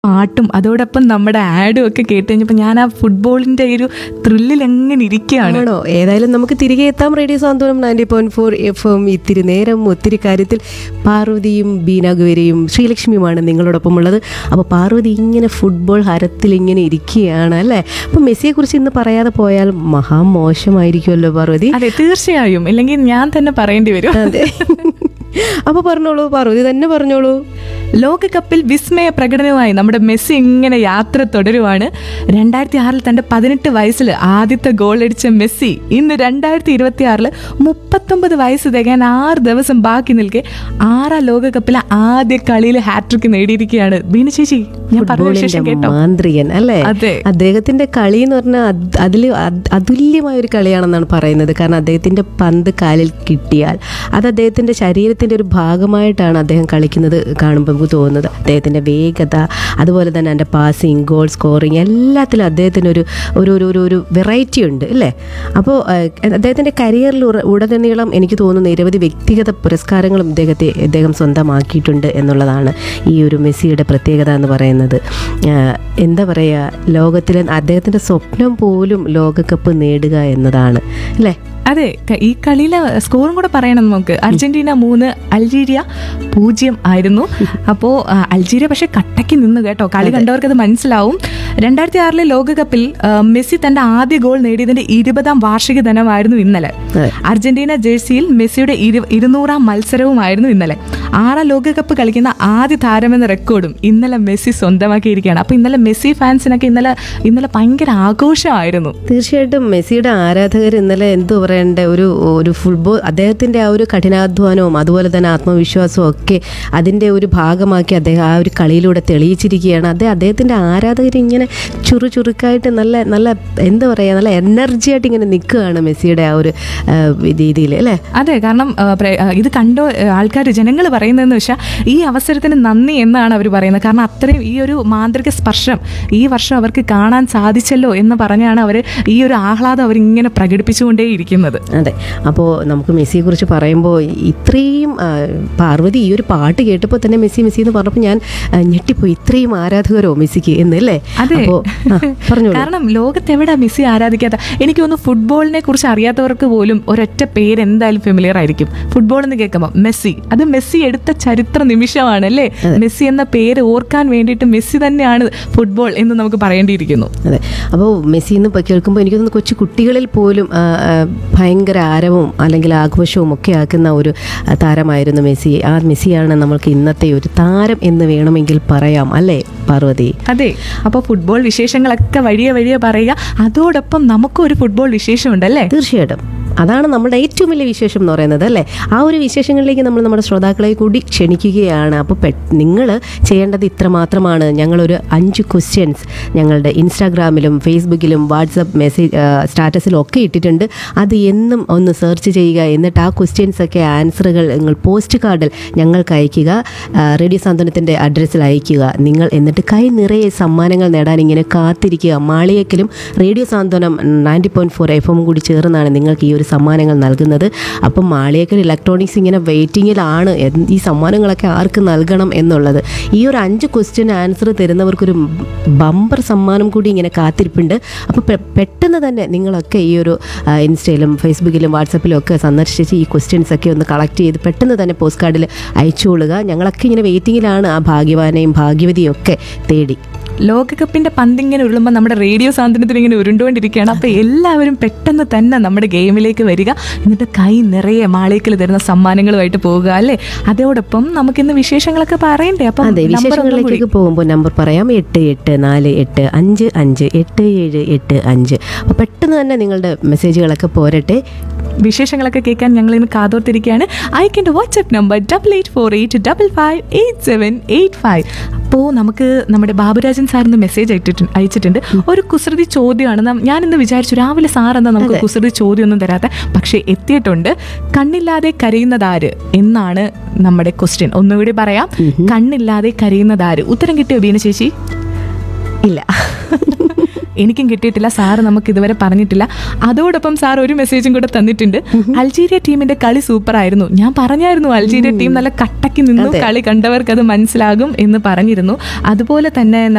പാട്ടും അതോടൊപ്പം നമ്മുടെ ആഡും ഒക്കെ കേട്ട് കഴിഞ്ഞപ്പോൾ ഞാൻ ആ ഫുട്ബോളിന്റെ ഒരു ത്രില്ലിൽ എങ്ങനെ ഇരിക്കുകയാണ് ആണോ ഏതായാലും നമുക്ക് തിരികെ എത്താം radio Santhwanam ninety point four F M ഇത്തിരി നേരം ഒത്തിരി കാര്യത്തിൽ പാർവതിയും ബീനാഗുവരയും ശ്രീലക്ഷ്മിയുമാണ് നിങ്ങളോടൊപ്പം ഉള്ളത് അപ്പോൾ പാർവതി ഇങ്ങനെ ഫുട്ബോൾ ഹരത്തിൽ ഇങ്ങനെ ഇരിക്കുകയാണ് അല്ലേ അപ്പോൾ മെസ്സിയെക്കുറിച്ച് ഇന്ന് പറയാതെ പോയാൽ മഹാമോശമായിരിക്കുമല്ലോ പാർവതി അതെ തീർച്ചയായും ഇല്ലെങ്കിൽ ഞാൻ തന്നെ പറയേണ്ടി വരും അതെ അപ്പോൾ പറഞ്ഞോളൂ പാർവതി തന്നെ പറഞ്ഞോളൂ ലോകകപ്പിൽ വിസ്മയ പ്രകടനവുമായി നമ്മുടെ മെസ്സി ഇങ്ങനെ യാത്ര തുടരുവാണ് രണ്ടായിരത്തി ആറിൽ തന്റെ പതിനെട്ട് വയസ്സിൽ ആദ്യത്തെ ഗോൾ അടിച്ച മെസ്സി ഇന്ന് രണ്ടായിരത്തി ഇരുപത്തി ആറില് മുപ്പത്തൊമ്പത് വയസ്സ് തികയാൻ ആറ് ദിവസം ബാക്കി നിൽക്കെ ആറാം ലോകകപ്പിലെ ആദ്യ കളിയിൽ ഹാട്രിക്ക് നേടിയിരിക്കുകയാണ് ബീന ചേച്ചി ഞാൻ പറഞ്ഞ വിശേഷം ഫുട്ബോളിന്റെ കേട്ടോ മാന്ത്രികൻ അല്ലേ അതെ. അദ്ദേഹത്തിന്റെ കളി എന്ന് പറഞ്ഞാൽ അത് അതിൽ അത് അതുല്യമായ ഒരു കളിയാണെന്നാണ് പറയുന്നത് കാരണം അദ്ദേഹത്തിന്റെ പന്ത് കാലിൽ കിട്ടിയാൽ അത് അദ്ദേഹത്തിന്റെ ശരീരത്തിന്റെ ഒരു ഭാഗമായിട്ടാണ് അദ്ദേഹം കളിക്കുന്നത് കാണുമ്പോൾ നമുക്ക് തോന്നുന്നത് അദ്ദേഹത്തിന്റെ വേഗത അതുപോലെ തന്നെ എൻ്റെ പാസിങ് ഗോൾ സ്കോറിങ് എല്ലാത്തിലും അദ്ദേഹത്തിന് ഒരു ഒരു ഒരു ഒരു ഒരു വെറൈറ്റി ഉണ്ട് അല്ലേ അപ്പോൾ അദ്ദേഹത്തിന്റെ കരിയറിൽ ഉറ- ഉടനീളം എനിക്ക് തോന്നുന്നു നിരവധി വ്യക്തിഗത പുരസ്കാരങ്ങളും ഇദ്ദേഹത്തെ ഇദ്ദേഹം സ്വന്തമാക്കിയിട്ടുണ്ട് എന്നുള്ളതാണ് ഈ ഒരു മെസ്സിയുടെ പ്രത്യേകത എന്ന് പറയുന്നത് ആഹ് എന്താ പറയുക ലോകത്തിലെ അദ്ദേഹത്തിൻ്റെ സ്വപ്നം പോലും ലോകകപ്പ് നേടുക എന്നതാണ് അല്ലേ അതെ ക- ഈ കളിയിലെ സ്കോറും കൂടെ പറയണം നമുക്ക് അർജന്റീന മൂന്ന് അൾജീരിയ പൂജ്യം ആയിരുന്നു അപ്പോൾ അൾജീരിയ പക്ഷെ കട്ടയ്ക്ക് നിന്ന് കേട്ടോ കളി കണ്ടവർക്ക് അത് മനസ്സിലാവും രണ്ടായിരത്തി ആറിലെ ലോകകപ്പിൽ ആ, മെസ്സി തന്റെ ആദ്യ ഗോൾ നേടിയതിന്റെ ഇരുപതാം വാർഷിക ദിനമായിരുന്നു ഇന്നലെ അതെ. അർജന്റീന ജേഴ്സിയിൽ മെസ്സിയുടെ ഇരു- ഇരുന്നൂറാം മത്സരവുമായിരുന്നു ഇന്നലെ ആറാം ലോകകപ്പ് കളിക്കുന്ന ആദ്യ താരമെന്ന റെക്കോർഡും ഇന്നലെ മെസ്സി സ്വന്തമാക്കിയിരിക്കുകയാണ് അപ്പൊ ഇന്നലെ മെസ്സി ഫാൻസിനൊക്കെ ഇന്നലെ ഇന്നലെ ഭയങ്കര ആഘോഷമായിരുന്നു തീർച്ചയായിട്ടും മെസ്സിയുടെ ആരാധകർ ഇന്നലെ എന്തു പറയണ്ട ഒരു ഒരു ഫുട്ബോൾ അദ്ദേഹത്തിൻ്റെ ആ ഒരു കഠിനാധ്വാനവും അതുപോലെ തന്നെ ആത്മവിശ്വാസവും ഒക്കെ അതിൻ്റെ ഒരു ഭാഗമാക്കി അദ്ദേഹം ആ ഒരു കളിയിലൂടെ തെളിയിച്ചിരിക്കുകയാണ് അദ്ദേഹം അദ്ദേഹത്തിൻ്റെ ആരാധകർ ഇങ്ങനെ ചുറു ചുറുക്കായിട്ട് നല്ല നല്ല എന്താ പറയുക നല്ല എനർജി ആയിട്ട് ഇങ്ങനെ നിൽക്കുകയാണ് മെസ്സിയുടെ ആ ഒരു ആ, രീതിയിൽ അല്ലേ അതെ കാരണം ആ, പ്ര- ആ, ഇത് കണ്ടോ ആൾക്കാർ ജനങ്ങൾ പറയുന്നതെന്ന് വെച്ചാൽ ഈ അവസരത്തിന് നന്ദി എന്നാണ് അവർ പറയുന്നത് കാരണം അത്രയും ഈ ഒരു മാന്ത്രിക സ്പർശം ഈ വർഷം അവർക്ക് കാണാൻ സാധിച്ചല്ലോ എന്ന് പറഞ്ഞാണ് അവർ ഈ ഒരു ആഹ്ലാദം അവരിങ്ങനെ പ്രകടിപ്പിച്ചുകൊണ്ടേയിരിക്കുന്നത് അതെ അപ്പോൾ നമുക്ക് മെസ്സിയെക്കുറിച്ച് പറയുമ്പോൾ ഇത്രയും ആ, പാർവതി ഈ ഒരു പാട്ട് കേട്ടപ്പോൾ തന്നെ മെസ്സി മെസ്സി എന്ന് പറഞ്ഞപ്പോൾ ഞാൻ ആ, ഞെട്ടിപ്പോയി ഇത്രയും ആരാധകരോ മെസ്സിക്ക് എന്നല്ലേ അതെ അപ്പോൾ ആ, പറഞ്ഞോളൂ കാരണം ലോകത്തെവിടെ മെസ്സി ആരാധിക്കാത്ത എനിക്ക് തോന്നുന്നു ഫുട്ബോളിനെ കുറിച്ച് അറിയാത്തവർക്ക് പോലും ഒരൊറ്റ പേര് എന്തായാലും ഫെമിലിയർ ആയിരിക്കും ഫുട്ബോൾ എന്ന് കേൾക്കുമ്പോൾ മെസ്സി അത് മെസ്സി എടുത്ത ചരിത്ര നിമിഷമാണ് അല്ലേ മെസ്സി എന്ന പേര് ഓർക്കാൻ വേണ്ടിയിട്ട് മെസ്സി തന്നെയാണ് ഫുട്ബോൾ എന്ന് നമുക്ക് പറയേണ്ടിയിരിക്കുന്നു അതെ അപ്പോൾ മെസ്സി എന്ന് ഇപ്പോൾ കേൾക്കുമ്പോൾ എനിക്ക് തോന്നുന്നു കൊച്ചു കുട്ടികളിൽ പോലും ആ, ആ, ഭയങ്കര ആരവവും അല്ലെങ്കിൽ ആഘോഷവും ഒക്കെ ആക്കുന്ന ഒരു ആ, താരമായിരുന്നു മെസ്സി ആ മെസ്സിയാണ് നമ്മൾക്ക് ഇന്നത്തെ ഒരു താരം എന്ന് വേണമെങ്കിൽ പറയാം അല്ലേ പാർവതി അതെ അപ്പോൾ ഫുട്ബോൾ വിശേഷങ്ങളൊക്കെ വഴിയെ വഴിയെ പറയുക അതോടൊപ്പം നമുക്കും ഒരു ഫുട്ബോൾ വിശേഷമുണ്ട് അല്ലേ തീർച്ചയായിട്ടും അതാണ് നമ്മുടെ ഏറ്റവും വലിയ വിശേഷം എന്ന് പറയുന്നത് അല്ലേ ആ ഒരു വിശേഷങ്ങളിലേക്ക് നമ്മൾ നമ്മുടെ ശ്രോതാക്കളെ കൂടി ക്ഷണിക്കുകയാണ് അപ്പോൾ പെ നിങ്ങൾ ചെയ്യേണ്ടത് ഇത്ര മാത്രമാണ് ഞങ്ങളൊരു അഞ്ച് ക്വസ്റ്റ്യൻസ് ഞങ്ങളുടെ ഇൻസ്റ്റാഗ്രാമിലും ഫേസ്ബുക്കിലും വാട്സപ്പ് മെസ്സേജ് സ്റ്റാറ്റസിലും ഒക്കെ ഇട്ടിട്ടുണ്ട് അത് എന്നും ഒന്ന് സെർച്ച് ചെയ്യുക എന്നിട്ട് ആ ക്വസ്റ്റ്യൻസ് ഒക്കെ ആൻസറുകൾ നിങ്ങൾ പോസ്റ്റ് കാർഡിൽ ഞങ്ങൾക്ക് അയയ്ക്കുക ആ, റേഡിയോ സാന്ത്വനത്തിൻ്റെ അഡ്രസ്സിൽ അയയ്ക്കുക നിങ്ങൾ എന്നിട്ട് കൈ നിറയെ സമ്മാനങ്ങൾ നേടാൻ ഇങ്ങനെ കാത്തിരിക്കുക മാളിയേക്കലും radio Santhwanam ninety point four F M കൂടി ചേർന്നാണ് നിങ്ങൾക്ക് ഈ ഒരു സമ്മാനങ്ങൾ നൽകുന്നത് അപ്പം മാളിയേക്കൽ ഇലക്ട്രോണിക്സ് ഇങ്ങനെ വെയിറ്റിങ്ങിലാണ് എന്ത് ഈ സമ്മാനങ്ങളൊക്കെ ആർക്ക് നൽകണം എന്നുള്ളത് ഈ ഒരു അഞ്ച് ക്വസ്റ്റ്യൻ ആൻസർ തരുന്നവർക്കൊരു ബമ്പർ സമ്മാനം കൂടി ഇങ്ങനെ കാത്തിരിപ്പുണ്ട് അപ്പോൾ പെ- പെട്ടെന്ന് തന്നെ നിങ്ങളൊക്കെ ഈ ഒരു ആ, ഇൻസ്റ്റയിലും ഫേസ്ബുക്കിലും വാട്സപ്പിലും ഒക്കെ സന്ദർശിച്ച് ഈ ക്വസ്റ്റ്യൻസ് ഒക്കെ ഒന്ന് കളക്ട് ചെയ്ത് പെട്ടെന്ന് തന്നെ പോസ്റ്റ് കാർഡിൽ അയച്ചുകൊള്ളുക ഞങ്ങളൊക്കെ ഇങ്ങനെ വെയിറ്റിങ്ങിലാണ് ആ ഭാഗ്യവാനെയും ഭാഗ്യവതിയും ഒക്കെ തേടി ലോകകപ്പിന്റെ പന്തിങ്ങനെ ഉരുളുമ്പോൾ നമ്മുടെ റേഡിയോ സാന്ത്വനത്തിൽ ഇങ്ങനെ ഉരുണ്ടുകൊണ്ടിരിക്കുകയാണ് അപ്പോൾ എല്ലാവരും പെട്ടെന്ന് തന്നെ നമ്മുടെ ഗെയിമിലേക്ക് വരിക എന്നിട്ട് കൈ നിറയെ മാളേക്കൽ തരുന്ന സമ്മാനങ്ങളുമായിട്ട് പോകുക അല്ലേ അതോടൊപ്പം നമുക്കിന്ന് വിശേഷങ്ങളൊക്കെ പറയണ്ടേ അപ്പം അതെ number ഒന്നും കൂടി. വിശേഷങ്ങളിലേക്കൊക്കെ പോകുമ്പോൾ നമ്പർ പറയാം എട്ട് എട്ട് നാല് എട്ട് അഞ്ച് അഞ്ച് എട്ട് ഏഴ് എട്ട് അഞ്ച് അപ്പോൾ പെട്ടെന്ന് തന്നെ നിങ്ങളുടെ മെസ്സേജുകളൊക്കെ പോരട്ടെ വിശേഷങ്ങളൊക്കെ കേൾക്കാൻ ഞങ്ങൾ ഇന്ന് കാതോർത്തിരിക്കുകയാണ് അയക്കേണ്ട WhatsApp number double eight four eight double five eight seven eight five അപ്പോൾ നമുക്ക് നമ്മുടെ ബാബുരാജൻ സാറിന് മെസ്സേജ് അയച്ചിട്ടുണ്ട് അയച്ചിട്ടുണ്ട് ഒരു കുസൃതി ചോദ്യമാണ് നം- ഞാനിന്ന് വിചാരിച്ചു രാവിലെ സാർ എന്താ നമുക്ക് കുസൃതി ചോദ്യമൊന്നും തരാത്ത പക്ഷേ എത്തിയിട്ടുണ്ട് കണ്ണില്ലാതെ കരയുന്നതാര് എന്നാണ് നമ്മുടെ ക്വസ്റ്റ്യൻ ഒന്നുകൂടി പറയാം കണ്ണില്ലാതെ കരയുന്നതാര് ഉത്തരം കിട്ടിയോ ബീന ചേച്ചി ഇല്ല എനിക്കും കിട്ടിയിട്ടില്ല സാറ് നമുക്ക് ഇതുവരെ പറഞ്ഞിട്ടില്ല അതോടൊപ്പം സാർ ഒരു മെസ്സേജും കൂടെ തന്നിട്ടുണ്ട് അൾജീരിയ ടീമിന്റെ കളി സൂപ്പർ ആയിരുന്നു ഞാൻ പറഞ്ഞായിരുന്നു അൾജീരിയ ടീം നല്ല കട്ടക്കി നിന്നു കളി കണ്ടവർക്ക് അത് മനസ്സിലാകും എന്ന് പറഞ്ഞിരുന്നു അതുപോലെ തന്നെ